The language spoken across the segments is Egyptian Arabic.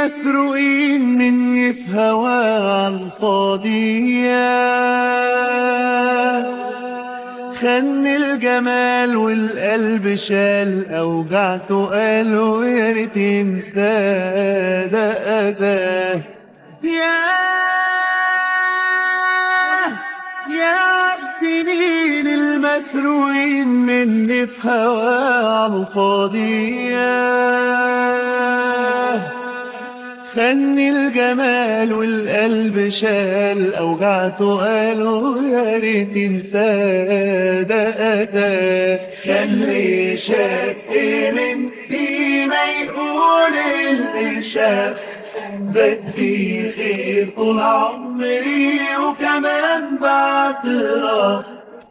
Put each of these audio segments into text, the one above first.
مسروقين مني في هوا عالفاضية خن الجمال والقلب شال أوجعته قال ويا ريت انساه ده أذاه يا يا السنين المسروقين مني في هوا عالفاضية خني الجمال والقلب شال أوجعته قالوا يا ريت انساه ده أذى خلي شاف ايه من دي ما يقول اللي شاف بدي خير طول عمري وكمان بعترف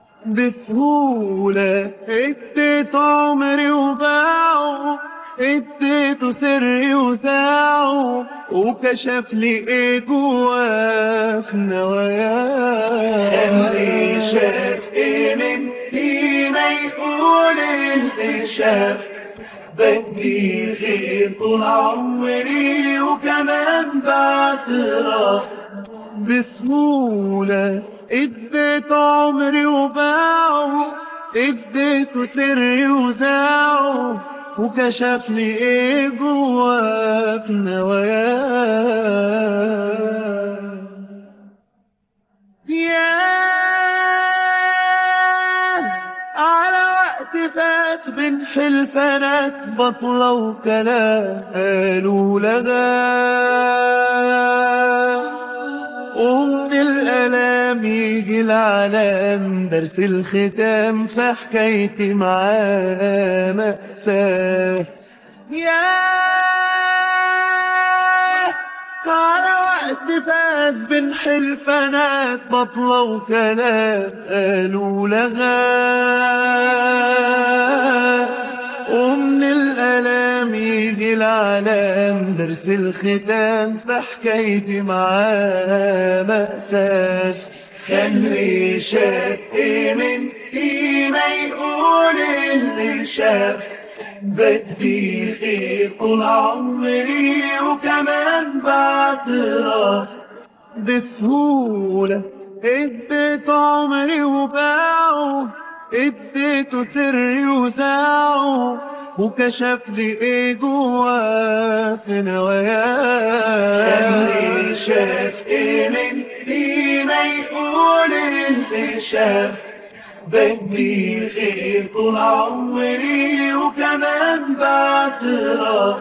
بسهولة اديت عمري وباعه اديته سري وساعه وكشف لي ايه جواه في نواياه خلي شاف ايه من دي ما يقول اللي شاف بدي خير طول عمري وكمان بعترف بسهولة اديت عمري وباعه اديته سري وزاعه وكشف لي ايه جواه في نواياه يا على وقت فات بين حلفانات بطلة وكلام قالوا لغا ومن الألام يجي العلام درس الختام في حكايتي معاه مأساة يا على وقت فات بين حلفانات بطلة وكلام قالوا لغا ومن الألام يجي العلام درس الختام في حكايتي معاه مأساة خلي شاف ايه من دي ما يقول اللي شاف بدي خير طول عمري وكمان بعترف بسهولة اديت عمري وباعه اديته سري وزاعه وكشف لي ايه جواه في نواياه خلي شاف ايه من دي ما يقول اللي شاف بدي خير طول عمري وكمان بعترف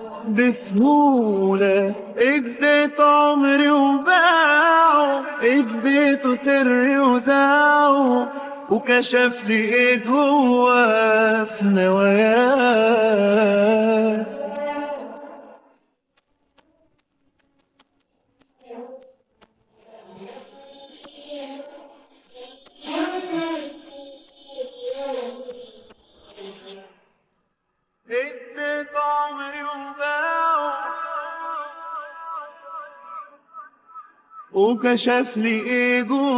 بسهولة اديت عمري وباعه اديته سري وزاعه وكشف لي ايه جواه في نواياه اديت عمري وباعه وكشف لي ايه جواه